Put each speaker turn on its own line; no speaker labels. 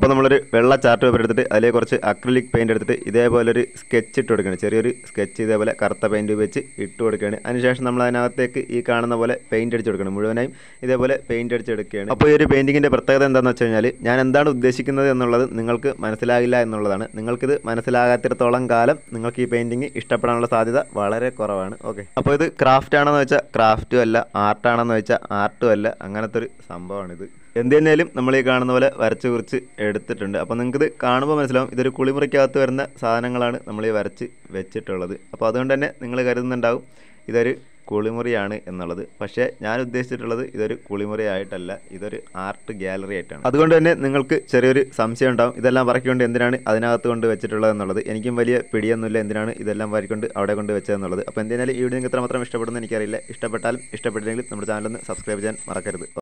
അപ്പോൾ നമ്മളൊരു വെള്ള ചാർട്ട് പേപ്പർ എടുത്തിട്ട് അതിലേക്ക് കുറച്ച് അക്രിലിക് പെയിൻറ് എടുത്തിട്ട് ഇതേപോലെ ഒരു സ്കെച്ച് ഇട്ട് കൊടുക്കുകയാണ് ചെറിയൊരു സ്കെച്ച് ഇതേപോലെ കറുത്ത പെയിൻറ് വെച്ച് ഇട്ട് കൊടുക്കുകയാണ് അതിനുശേഷം നമ്മൾ അതിനകത്തേക്ക് ഈ കാണുന്ന പോലെ പെയിൻറ് അടിച്ച് കൊടുക്കണം മുഴുവനായും ഇതേപോലെ പെയിൻറ് അടിച്ചെടുക്കുകയാണ് അപ്പോൾ ഈ ഒരു പെയിൻറ്റിങ്ങിൻ്റെ പ്രത്യേകത എന്താണെന്ന് വെച്ച് കഴിഞ്ഞാൽ ഞാൻ എന്താണ് ഉദ്ദേശിക്കുന്നത് എന്നുള്ളത് നിങ്ങൾക്ക് മനസ്സിലാകില്ല എന്നുള്ളതാണ് നിങ്ങൾക്കിത് മനസ്സിലാകാത്തിടത്തോളം കാലം നിങ്ങൾക്ക് ഈ പെയിൻറ്റിങ് ഇഷ്ടപ്പെടാനുള്ള സാധ്യത വളരെ കുറവാണ് ഓക്കെ അപ്പോൾ ഇത് ക്രാഫ്റ്റ് ആണെന്ന് വെച്ചാൽ ക്രാഫ്റ്റും അല്ല ആർട്ടാണെന്ന് വെച്ചാൽ ആർട്ടും അല്ല അങ്ങനത്തെ ഒരു സംഭവമാണിത് എന്ത് തന്നെയാലും നമ്മൾ ഈ കാണുന്ന പോലെ വരച്ച് കുറിച്ച് എടുത്തിട്ടുണ്ട് അപ്പോൾ നിങ്ങൾക്കിത് കാണുമ്പോൾ മനസ്സിലാവും ഇതൊരു കുളിമുറിക്കകത്ത് വരുന്ന സാധനങ്ങളാണ് നമ്മൾ ഈ വരച്ച് വെച്ചിട്ടുള്ളത് അപ്പോൾ അതുകൊണ്ട് തന്നെ നിങ്ങൾ കരുതുന്നുണ്ടാവും ഇതൊരു കുളിമുറിയാണ് എന്നുള്ളത് പക്ഷേ ഞാൻ ഉദ്ദേശിച്ചിട്ടുള്ളത് ഇതൊരു കുളിമുറി ആയിട്ടല്ല ഇതൊരു ആർട്ട് ഗാലറി ആയിട്ടാണ് അതുകൊണ്ട് തന്നെ നിങ്ങൾക്ക് ചെറിയൊരു സംശയം ഉണ്ടാവും ഇതെല്ലാം വരയ്ക്കൊണ്ട് എന്തിനാണ് അതിനകത്ത് കൊണ്ട് വെച്ചിട്ടുള്ളത് എന്നുള്ളത് എനിക്കും വലിയ പിടിയൊന്നുമില്ല എന്തിനാണ് ഇതെല്ലാം വരയ്ക്കൊണ്ട് അവിടെ കൊണ്ട് വെച്ചതെന്നുള്ളത് അപ്പോൾ എന്തായാലും ഈ വീഡിയോ നിങ്ങൾക്ക് എത്രമാത്രം ഇഷ്ടപ്പെടുന്നു എനിക്കറിയില്ല ഇഷ്ടപ്പെട്ടാലും ഇഷ്ടപ്പെട്ടില്ലെങ്കിൽ നമ്മുടെ ചാനലൊന്ന് സബ്സ്ക്രൈബ് ചെയ്യാൻ മറക്കരുത്